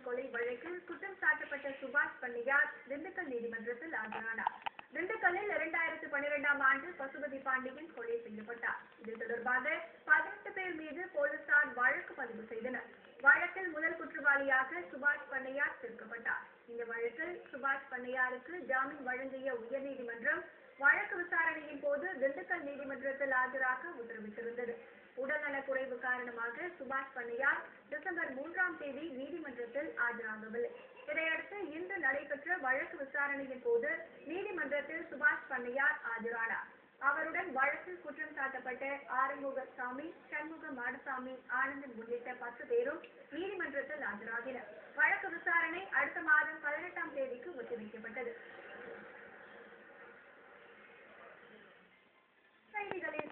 கொலை வழக்கில் குற்றம் சாட்டப்பட்ட சுபாஷ் பண்ணியார் திண்டுக்கல் நீதிமன்றத்தில் ஆஜரானார் திண்டுக்கல்லில் இரண்டாயிரத்து பன்னிரெண்டாம் ஆண்டு பசுபதி பாண்டியன் கொலை செய்யப்பட்டார் இது தொடர்பாக பதினெட்டு பேர் மீது போலீசார் வழக்கு பதிவு செய்தனர் வழக்கில் முதல் குற்றவாளியாக சுபாஷ் பண்ணையார் சேர்க்கப்பட்டார் இந்த வழக்கில் சுபாஷ் பண்ணையாருக்கு ஜாமீன் வழங்கிய உயர்நீதிமன்றம் வழக்கு விசாரணையின் போது திண்டுக்கல் நீதிமன்றத்தில் ஆஜராக உத்தரவிட்டிருந்தது உடல்நலக் குறைவு காரணமாக சுபாஷ் பண்ணையார் டிசம்பர் மூன்றாம் தேதி நீதிமன்றத்தில் ஆஜராகவில்லை இதையடுத்து இன்று நடைபெற்ற வழக்கு விசாரணையின் போது நீதிமன்றத்தில் சுபாஷ் பண்ணையார் ஆஜரானார் அவருடன் வழக்கில் குற்றம் சாட்டப்பட்ட ஆறுமுகசாமி சண்முக மாடசாமி ஆனந்தன் உள்ளிட்ட பத்து பேரும் நீதிமன்றத்தில் ஆஜராகினர் வழக்கு விசாரணை அடுத்த மாதம் பதினெட்டாம் தேதிக்கு ஒத்திவைக்கப்பட்டது செய்திகளின்